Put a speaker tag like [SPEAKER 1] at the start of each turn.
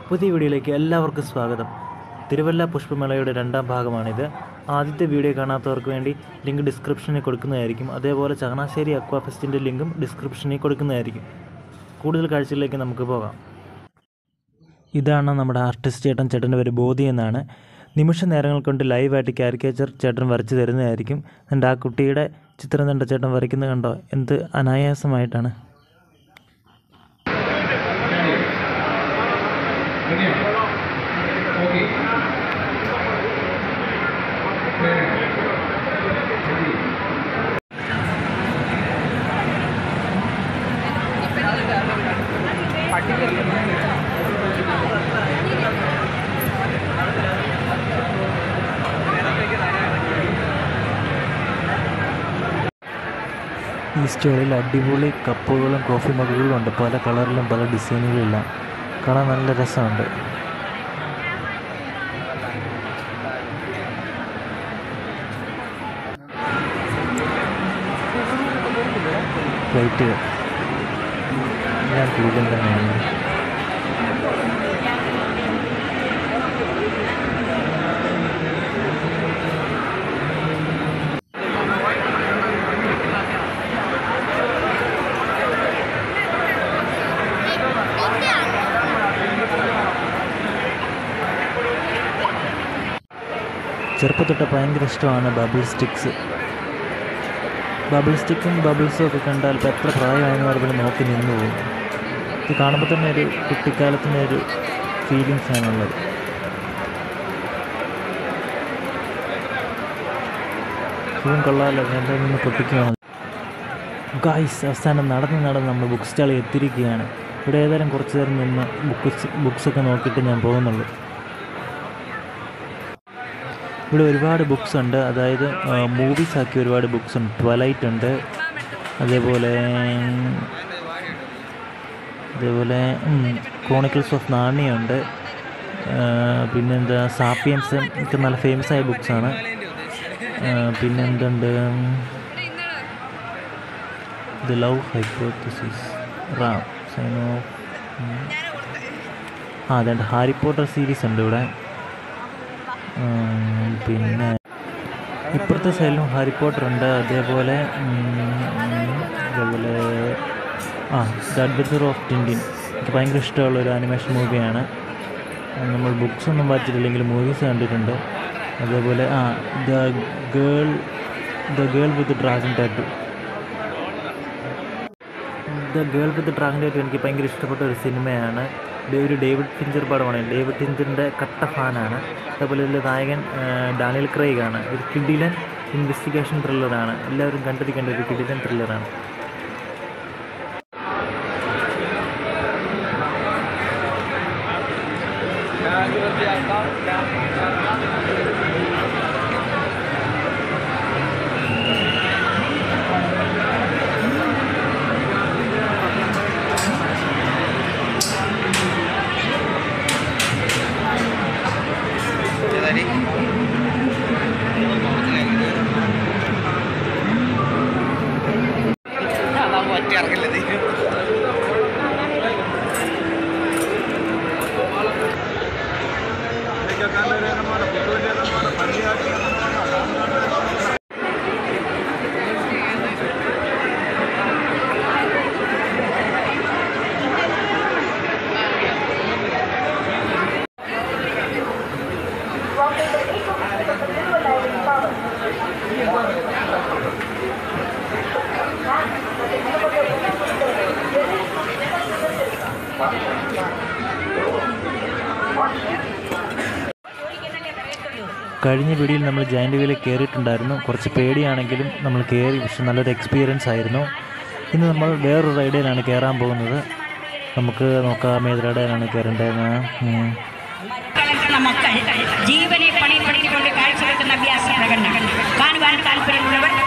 [SPEAKER 1] പുതിയ വീഡിയോയിലേക്ക് എല്ലാവർക്കും സ്വാഗതം തിരുവല്ല പുഷ്പമേളയുടെ രണ്ടാം ഭാഗമാണിത് ആദ്യത്തെ വീഡിയോ കാണാത്തവർക്ക് വേണ്ടി ലിങ്ക് ഡിസ്ക്രിപ്ഷനിൽ കൊടുക്കുന്നതായിരിക്കും അതേപോലെ ചങ്ങനാശ്ശേരി അക്വാ ഫെസ്റ്റിൻ്റെ ലിങ്കും ഡിസ്ക്രിപ്ഷനിൽ കൊടുക്കുന്നതായിരിക്കും കൂടുതൽ കാഴ്ചകളിലേക്ക് നമുക്ക് പോകാം ഇതാണ് നമ്മുടെ ആർട്ടിസ്റ്റ് ചേട്ടൻ ചേട്ടൻ്റെ പേര് ബോധി എന്നാണ് നിമിഷ നേരങ്ങൾ കൊണ്ട് ലൈവായിട്ട് കാരിക്കേച്ചർ ചേട്ടൻ വരച്ച് തരുന്നതായിരിക്കും എൻ്റെ ആ കുട്ടിയുടെ ചിത്രം കണ്ട ചേട്ടൻ വരയ്ക്കുന്നത് കണ്ടോ എന്ത് അനായാസമായിട്ടാണ് ഈ സ്റ്റോളിൽ അടിപൊളി കപ്പുകളും കോഫി മഗുകളും ഉണ്ട് പല കളറിലും പല ഡിസൈനുകളിലെല്ലാം കാണാൻ നല്ല രസമുണ്ട് പ്ലേറ്റുകൾ എല്ലാം കൂടുതൽ തന്നെയാണ് ചെറുപ്പത്തൊട്ട് ഭയങ്കര ഇഷ്ടമാണ് ബബിൾ സ്റ്റിക്സ് ബബിൾ സ്റ്റിക്കും ബബിൾസും ഒക്കെ കണ്ടാൽ ഇപ്പം എത്ര പ്രായമായെന്ന് പറഞ്ഞാൽ നോക്കി നിന്നു പോകും ഇത് കാണുമ്പോൾ തന്നെ ഒരു കുട്ടിക്കാലത്തിൻ്റെ ഒരു ഫീലിങ്സ് ആണുള്ളത് ഇതും കൊള്ളാമല്ലോ എൻ്റെ നിന്ന് പൊട്ടിക്കുകയാണ് ഗായ്സ് അവസാനം നടന്ന് നടന്ന് നമ്മൾ ബുക്ക് സ്റ്റാളിൽ എത്തിയിരിക്കുകയാണ് ഇവിടെ ഏതായാലും കുറച്ച് നേരം നിന്ന് ബുക്ക്സ് ബുക്സൊക്കെ നോക്കിയിട്ട് ഞാൻ പോകുന്നുള്ളൂ ഇവിടെ ഒരുപാട് ബുക്സ് ഉണ്ട് അതായത് മൂവീസ് ആക്കി ഒരുപാട് ബുക്സ് ഉണ്ട് ട്വലൈറ്റ് ഉണ്ട് അതേപോലെ അതേപോലെ ക്രോണിക്കിൾസ് ഓഫ് നാണിയുണ്ട് പിന്നെന്താ സാപ്പിയൻസ് ഒക്കെ നല്ല ഫേമസ് ആയ ബുക്സാണ് പിന്നെന്തുണ്ട് the love hypothesis Ram scion of ആ അതുണ്ട് ഹാരി പോട്ടർ സീരീസ് ഉണ്ട് ഇവിടെ ഉം, പിന്നെ ഇപ്പുറത്തെ സൈഡിലും ഹാരി പോട്ടർ ഉണ്ട് അതേപോലെ ഉം, അതേപോലെ ആ ദ അഡ്വഞ്ചർ ഓഫ് ടിൻറ്റിൻ എനിക്ക് ഭയങ്കര ഇഷ്ടമുള്ള ഒരു ആനിമേഷൻ മൂവിയാണ് നമ്മൾ ബുക്സ് ഒന്നും വായിച്ചിട്ടില്ലെങ്കിൽ മൂവീസ് കണ്ടിട്ടുണ്ട് അതേപോലെ ആ the girl the girl with dragon tattoo the girl with dragon tattoo എനിക്ക് ഭയങ്കര ഇഷ്ടപ്പെട്ട ഒരു സിനിമയാണ് ഇത് ഒരു ഡേവിഡ് ഫിഞ്ചർ പടമാണ് ഡേവിഡ് ഫിഞ്ചറിൻ്റെ കട്ട ഫാനാണ് അതേപോലെ ഇതിലെ നായകൻ ആ, ഡാനിയൽ ക്രൈഗ് ആണ് ഒരു കിഡിലൻ ഇൻവെസ്റ്റിഗേഷൻ ത്രില്ലറാണ് എല്ലാവരും കണ്ടിരിക്കേണ്ട ഒരു കിഡിലൻ ത്രില്ലറാണ്
[SPEAKER 2] ഒറ്റ ഇറങ്ങില്ലത്
[SPEAKER 1] കഴിഞ്ഞ വീഡിയോയിൽ നമ്മൾ ജയൻ്റ് വീലിൽ കയറിയിട്ടുണ്ടായിരുന്നു കുറച്ച് പേടിയാണെങ്കിലും നമ്മൾ കയറി പക്ഷെ നല്ലൊരു എക്സ്പീരിയൻസ് ആയിരുന്നു ഇന്ന് നമ്മൾ വേറൊരു റൈഡിലാണ് കയറാൻ പോകുന്നത് നമുക്ക് നോക്കാം ഏത് റൈഡിലാണ് കയറേണ്ടതെന്ന് ഉം.
[SPEAKER 3] കണക്കുള്ള മക്കൾ ജീവനെ പണിപ്പെടുത്തിക്കൊണ്ട് കാഴ്ചവെക്കുന്ന അഭ്യാസ പ്രകടനം കാണുവാൻ താല്പര്യമുള്ളവർ